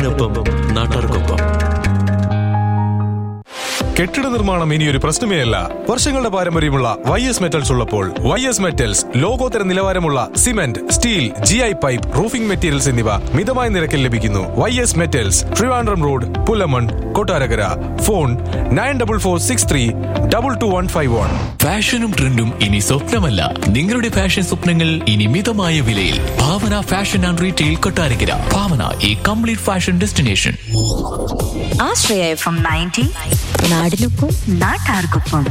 നാടിനൊപ്പം നാട്ടാർക്കൊപ്പം കെട്ടിട നിർമ്മാണം ഇനി ഒരു പ്രശ്നമേ അല്ല വർഷങ്ങളുടെ പാരമ്പര്യമുള്ള വൈ എസ് മെറ്റൽസ് ഉള്ളപ്പോൾ വൈ എസ് മെറ്റൽസ് ലോകോത്തര നിലവാരമുള്ള cement steel G I pipe roofing materials എന്നിവ മിതമായ നിരക്കിൽ ലഭിക്കുന്നു Y S metals Trivandrum road Pulamon Kottarakara phone nine double four six three double two one five one ഫാഷനും ട്രെൻഡും ഇനി സ്വപ്നമല്ല നിങ്ങളുടെ ഫാഷൻ സ്വപ്നങ്ങൾ ഇനി മിതമായ വിലയിൽ Bhavana fashion and retail Kottarakkara Bhavana ഈ complete fashion destination Ashraya F M ninety നാടിനൊപ്പം നാട്ടാർക്കൊപ്പം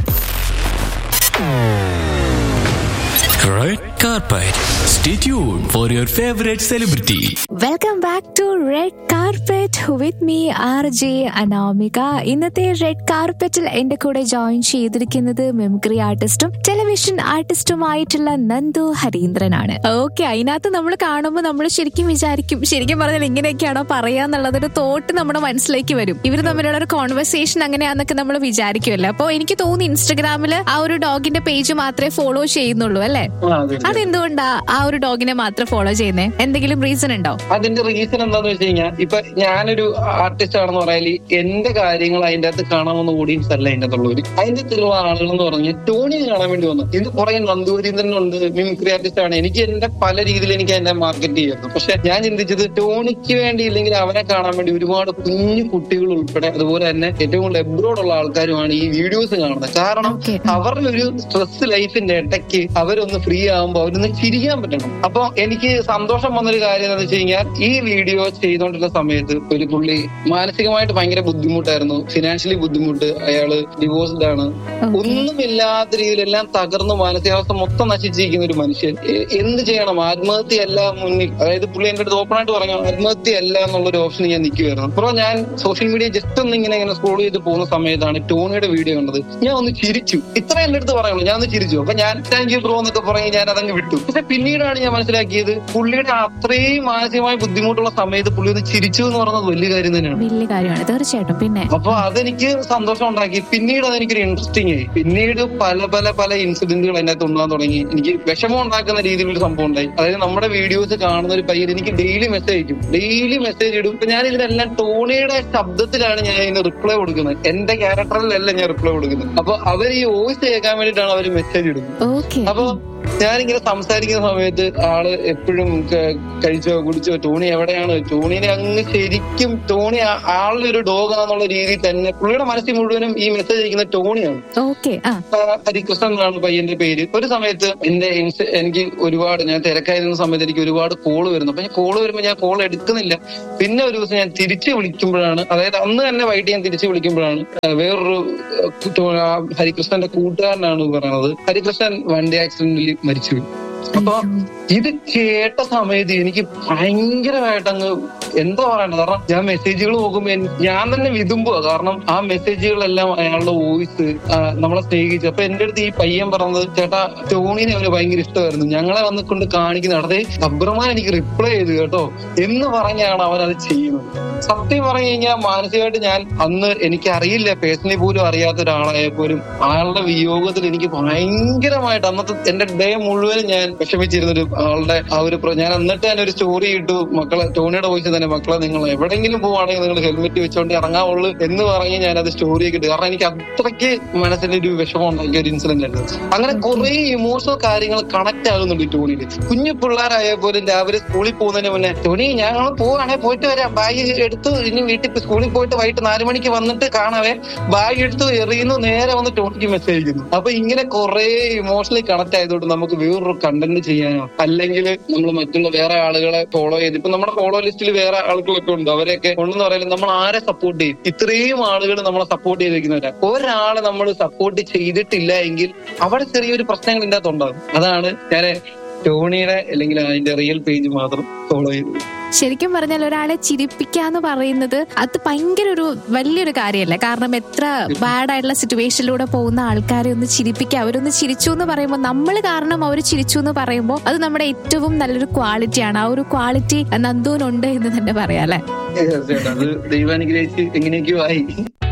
red carpet stay tune for your favourite celebrity welcome back to red carpet with me R J Anamika ഇന്നത്തെ റെഡ് കാർപ്പറ്റിൽ എന്റെ കൂടെ ജോയിൻ ചെയ്തിരിക്കുന്നത് മെമിക്രി ആർട്ടിസ്റ്റും ടെലിവിഷൻ ആർട്ടിസ്റ്റുമായിട്ടുള്ള നന്ദു ഹരീന്ദ്രനാണ് ഓക്കെ അതിനകത്ത് നമ്മൾ കാണുമ്പോൾ നമ്മൾ ശരിക്കും വിചാരിക്കും ശരിക്കും പറഞ്ഞാൽ ഇങ്ങനെയൊക്കെയാണോ പറയാന്നുള്ളതൊരു തോട്ട് നമ്മുടെ മനസ്സിലേക്ക് വരും ഇവർ തമ്മിലുള്ള ഒരു കോൺവെർസേഷൻ അങ്ങനെയാന്നൊക്കെ നമ്മൾ വിചാരിക്കുമല്ലോ അപ്പോൾ എനിക്ക് തോന്നുന്നു ഇൻസ്റ്റഗ്രാമിൽ ആ ഒരു ഡോഗിന്റെ പേജ് മാത്രമേ ഫോളോ ചെയ്യുന്നുള്ളൂ അല്ലേ അതെന്തുകൊണ്ടാ ആ ഒരു ഡോഗിനെ മാത്രം ഫോളോ ചെയ്യുന്നേ എന്തെങ്കിലും റീസൺ ഉണ്ടോ അതിന്റെ റീസൺ എന്താന്ന് വെച്ച് കഴിഞ്ഞാൽ ഇപ്പൊ ഞാനൊരു ആർട്ടിസ്റ്റ് ആണെന്ന് പറഞ്ഞാൽ എന്റെ കാര്യങ്ങൾ അതിന്റെ അകത്ത് കാണാമെന്ന് ഓഡിയൻസ് അല്ല അതിന്റെ അകത്തുള്ളവര് അതിന്റെ അകത്തുള്ള ആളുകൾ എന്ന് പറഞ്ഞാൽ ടോണി കാണാൻ വേണ്ടി വന്നു ഇത് കുറെ നന്ദൂരീന്ദ്രനുണ്ട് മിമിക്രി ആർട്ടിസ്റ്റ് ആണ് എനിക്ക് എന്റെ പല രീതിയിൽ എനിക്ക് എന്നെ മാർക്കറ്റ് ചെയ്യായിരുന്നു പക്ഷെ ഞാൻ ചിന്തിച്ചത് ടോണിക്ക് വേണ്ടി ഇല്ലെങ്കിൽ അവനെ കാണാൻ വേണ്ടി ഒരുപാട് കുഞ്ഞു കുട്ടികൾ ഉൾപ്പെടെ അതുപോലെ തന്നെ ഏറ്റവും കൂടുതൽ എബ്രോഡ് ഉള്ള ആൾക്കാരുമാണ് ഈ വീഡിയോസ് കാണുന്നത് കാരണം Okay. അവരുടെ ഒരു സ്ട്രെസ് ലൈഫിന്റെ ഇടയ്ക്ക് അവരൊന്ന് ഫ്രീ ആകുമ്പോൾ അവരൊന്ന് ചിരിക്കാൻ പറ്റണം അപ്പൊ എനിക്ക് സന്തോഷം വന്നൊരു കാര്യം എന്താണെന്ന് വെച്ച് കഴിഞ്ഞാൽ ഈ വീഡിയോ ചെയ്തുകൊണ്ടിരുന്ന സമയത്ത് ഒരു പുള്ളി മാനസികമായിട്ട് ഭയങ്കര ബുദ്ധിമുട്ടായിരുന്നു ഫിനാൻഷ്യലി ബുദ്ധിമുട്ട് അയാള് ഡിവോഴ്സ്ഡ് ആണ് ഒന്നുമില്ലാത്ത രീതിയിലെല്ലാം തകർന്ന് മാനസികാവസ്ഥ മൊത്തം നശിച്ചിരിക്കുന്ന ഒരു മനുഷ്യൻ എ- എന്ത് ചെയ്യണം ആത്മഹത്യയല്ല മുന്നിൽ അതായത് പുള്ളി എന്റെ അടുത്ത് ഓപ്പൺ ആയിട്ട് പറഞ്ഞു ആത്മഹത്യയല്ല എന്നുള്ള ഒരു ഓപ്ഷൻ ഞാൻ നിൽക്കുമായിരുന്നു അപ്പൊ ഞാൻ സോഷ്യൽ മീഡിയ ജസ്റ്റ് ഒന്ന് ഇങ്ങനെ ഇങ്ങനെ സ്ക്രോൾ ചെയ്ത് പോകുന്ന സമയത്താണ് ടോണിയുടെ വീഡിയോ കണ്ടത് ഞാൻ ഒന്ന് ചിരിച്ചു ഇത്ര എന്റെ അടുത്ത് പറയുള്ളൂ ഞാൻ ഒന്ന് ചിരിച്ചു അപ്പൊ ഞാൻ താങ്ക് യു ബ്രോ എന്നൊക്കെ പറഞ്ഞ് ഞാൻ അതങ്ങ് വിട്ടു പക്ഷെ പിന്നീടാണ് ഞാൻ മനസ്സിലാക്കിയത് പുള്ളിയുടെ അത്രയും മാനസികമായ ബുദ്ധിമുട്ടുള്ള സമയത്ത് പുള്ളി ഒന്ന് ചിരിച്ചു എന്ന് പറയുന്നത് വലിയ കാര്യം തന്നെയാണ് വലിയ കാര്യമാണ് തീർച്ചയായിട്ടും പിന്നെ അപ്പൊ അതെനിക്ക് സന്തോഷം ഉണ്ടാക്കി പിന്നീട് അതെനിക്കൊരു ഇൻട്രസ്റ്റിംഗ് ആയി പിന്നീട് പല പല പല ഇൻസിഡന്റുകൾ അതിനകത്ത് ഉണ്ടാകാൻ തുടങ്ങി എനിക്ക് വിഷമം ഉണ്ടാക്കുന്ന രീതിയിലൊരു സംഭവം ഉണ്ടായി അതായത് നമ്മുടെ വീഡിയോസ് കാണുന്ന ഒരു പയ്യൻ എനിക്ക് ഡെയിലി മെസ്സേജ് ഇടും ഡെയിലി മെസ്സേജ് ഇടും ഇപ്പൊ ഞാൻ ഇതിനെല്ലാം ടോണിയുടെ ശബ്ദത്തിലാണ് ഞാൻ ഇതിന് റിപ്ലൈ കൊടുക്കുന്നത് എന്റെ ക്യാരക്ടറിലല്ല ഞാൻ റിപ്ലൈ കൊടുക്കുന്നത് അപ്പൊ അവർ ഈ വോയിസ് കേൾക്കാൻ വേണ്ടിയിട്ടാണ് അവർ മെസ്സേജ് ഇടുന്നത് ഓക്കെ അപ്പൊ ഞാനിങ്ങനെ സംസാരിക്കുന്ന സമയത്ത് ആള് എപ്പോഴും കഴിച്ചോ കുടിച്ചോ ടോണി എവിടെയാണ് ടോണിനെ അങ്ങ് ശരിക്കും ടോണി ആ- ആളുടെ ഒരു ഡോഗ് ആണെന്നുള്ള രീതിയിൽ തന്നെ പുള്ളിയുടെ മനസ്സിൽ മുഴുവനും ഈ മെസ്സേജ് അയക്കുന്ന ടോണിയാണ് ഓക്കെ ആ ആ, ഹരികൃഷ്ണൻ എന്നാണ് പയ്യന്റെ പേര് ഒരു സമയത്ത് എന്റെ ഇൻസ്റ്റ- എനിക്ക് ഒരുപാട് ഞാൻ തിരക്കായിരുന്ന സമയത്ത് എനിക്ക് ഒരുപാട് കോള് വരുന്നു അപ്പൊ ഞാൻ കോള് വരുമ്പോൾ ഞാൻ കോൾ എടുക്കുന്നില്ല പിന്നെ ഒരു ദിവസം ഞാൻ തിരിച്ചു വിളിക്കുമ്പോഴാണ് അതായത് അന്ന് തന്നെ വൈകിട്ട് ഞാൻ തിരിച്ചു വിളിക്കുമ്പോഴാണ് ആ, വേറൊരു ആ, ടോ- ആ ഹരികൃഷ്ണന്റെ കൂട്ടുകാരനാണ് പറയുന്നത് ഹരികൃഷ്ണൻ വണ്ടി ആക്സിഡന്റിൽ മരിച്ചു അപ്പൊ ഇത് കേട്ട സമയത്ത് എനിക്ക് ഭയങ്കരമായിട്ട് അങ്ങ് എന്താ പറയണ്ടത് കാരണം ഞാൻ മെസ്സേജുകൾ നോക്കുമ്പോ എൻ- ഞാൻ തന്നെ വിതുമ്പുക കാരണം ആ മെസ്സേജുകളെല്ലാം അയാളുടെ വോയിസ് നമ്മളെ സ്നേഹിച്ചു അപ്പൊ എന്റെ അടുത്ത് ഈ പയ്യൻ പറഞ്ഞത് ചേട്ടാ ടോണിനെ അവന് ഭയങ്കര ഇഷ്ടമായിരുന്നു ഞങ്ങളെ വന്ന് കൊണ്ട് കാണിക്കുന്ന അതെ അബ്രമാൻ എനിക്ക് റിപ്ലൈ ചെയ്തു കേട്ടോ എന്ന് പറഞ്ഞാണ് അവൻ അത് ചെയ്യുന്നത് സത്യം പറഞ്ഞു കഴിഞ്ഞാൽ മാനസികമായിട്ട് ഞാൻ അന്ന് എനിക്ക് അറിയില്ല പേഴ്സണലി പോലും അറിയാത്ത ഒരാളായ പോലും ആളുടെ വിയോഗത്തിൽ എനിക്ക് ഭയങ്കരമായിട്ട് അന്നത്തെ എന്റെ ഡേ മുഴുവനും ഞാൻ വിഷമിച്ചിരുന്ന ഒരു ആളുടെ ആ ഒരു പ്ര- ഞാൻ എന്നിട്ട് തന്നെ ഒരു സ്റ്റോറി ഇട്ടു മക്കളെ ടോണിയുടെ വോയിസ് തന്നെ മക്കളെ നിങ്ങൾ എവിടെയെങ്കിലും പോവാണെങ്കിൽ നിങ്ങൾ ഹെൽമെറ്റ് വെച്ചോണ്ട് ഇറങ്ങാവുള്ളൂ എന്ന് പറഞ്ഞ് ഞാൻ അത് സ്റ്റോറി ഒക്കെ ഇട്ടു കാരണം എനിക്ക് അത്രയ്ക്ക് മനസ്സിലൊരു വിഷമം ഉണ്ടാക്കിയ ഒരു ഇൻസിഡന്റ് ആയിരുന്നു അങ്ങനെ കുറെ ഇമോഷണൽ കാര്യങ്ങൾ കണക്ട് ആകുന്നുണ്ട് ഈ ടോണിയിൽ കുഞ്ഞു പിള്ളേരായ പോലും രാവിലെ സ്കൂളിൽ പോകുന്നതിന് മുന്നേ ടോണി ഞങ്ങൾ പോവാണെ പോയിട്ട് വരാം ബാഗ് എടുത്തു ഇനി വീട്ടിൽ പോ- സ്കൂളിൽ പോയിട്ട് വൈകിട്ട് നാല് മണിക്ക് വന്നിട്ട് കാണാവേ ബാഗ് എടുത്തു എറിയുന്നു നേരെ വന്ന് ടോണിക്ക് മെസ്സേജ് അയക്കുന്നു അപ്പൊ ഇങ്ങനെ കുറെ ഇമോഷണലി കണക്ട് ആയതുകൊണ്ട് നമുക്ക് വേറൊരു കണ്ടന്റ് ചെയ്യാനോ അല്ലെങ്കിൽ നമ്മൾ മറ്റുള്ള വേറെ ആളുകളെ ഫോളോ ചെയ്ത് ഇപ്പൊ നമ്മുടെ ഫോളോ ലിസ്റ്റിൽ വേറെ ആളുകളൊക്കെ ഉണ്ട് അവരെയൊക്കെ ഉണ്ടെന്ന് പറയുന്നത് നമ്മൾ ആരെ സപ്പോർട്ട് ചെയ്യും ഇത്രയും ആളുകൾ നമ്മളെ സപ്പോർട്ട് ചെയ്തിരിക്കുന്നവരാ ഒരാളെ നമ്മൾ സപ്പോർട്ട് ചെയ്തിട്ടില്ല എങ്കിൽ അവിടെ ചെറിയൊരു പ്രശ്നങ്ങൾ ഇതിന്റെ അകത്തുണ്ടാകും അതാണ് ഞാൻ ടോണിയുടെ അല്ലെങ്കിൽ അതിന്റെ റിയൽ പേജ് മാത്രം ഫോളോ ചെയ്തത് ശരിക്കും പറഞ്ഞാൽ ഒരാളെ ചിരിപ്പിക്കാന്ന് പറയുന്നത് അത് ഭയങ്കര ഒരു വലിയൊരു കാര്യമല്ലേ കാരണം എത്ര ബാഡ് ആയിട്ടുള്ള സിറ്റുവേഷനിലൂടെ പോകുന്ന ആൾക്കാരെ ഒന്ന് ചിരിപ്പിക്കുക അവരൊന്ന് ചിരിച്ചു എന്ന് പറയുമ്പോൾ നമ്മൾ കാരണം അവർ ചിരിച്ചു എന്ന് പറയുമ്പോൾ അത് നമ്മുടെ ഏറ്റവും നല്ലൊരു ക്വാളിറ്റിയാണ് ആ ഒരു ക്വാളിറ്റി നന്ദുവിനുണ്ട് എന്ന് തന്നെ പറയാം അല്ലെ തീർച്ചയായിട്ടും അത് ദൈവാനുഗ്രഹിച്ച് എങ്ങനെയൊക്കെയോ ആയി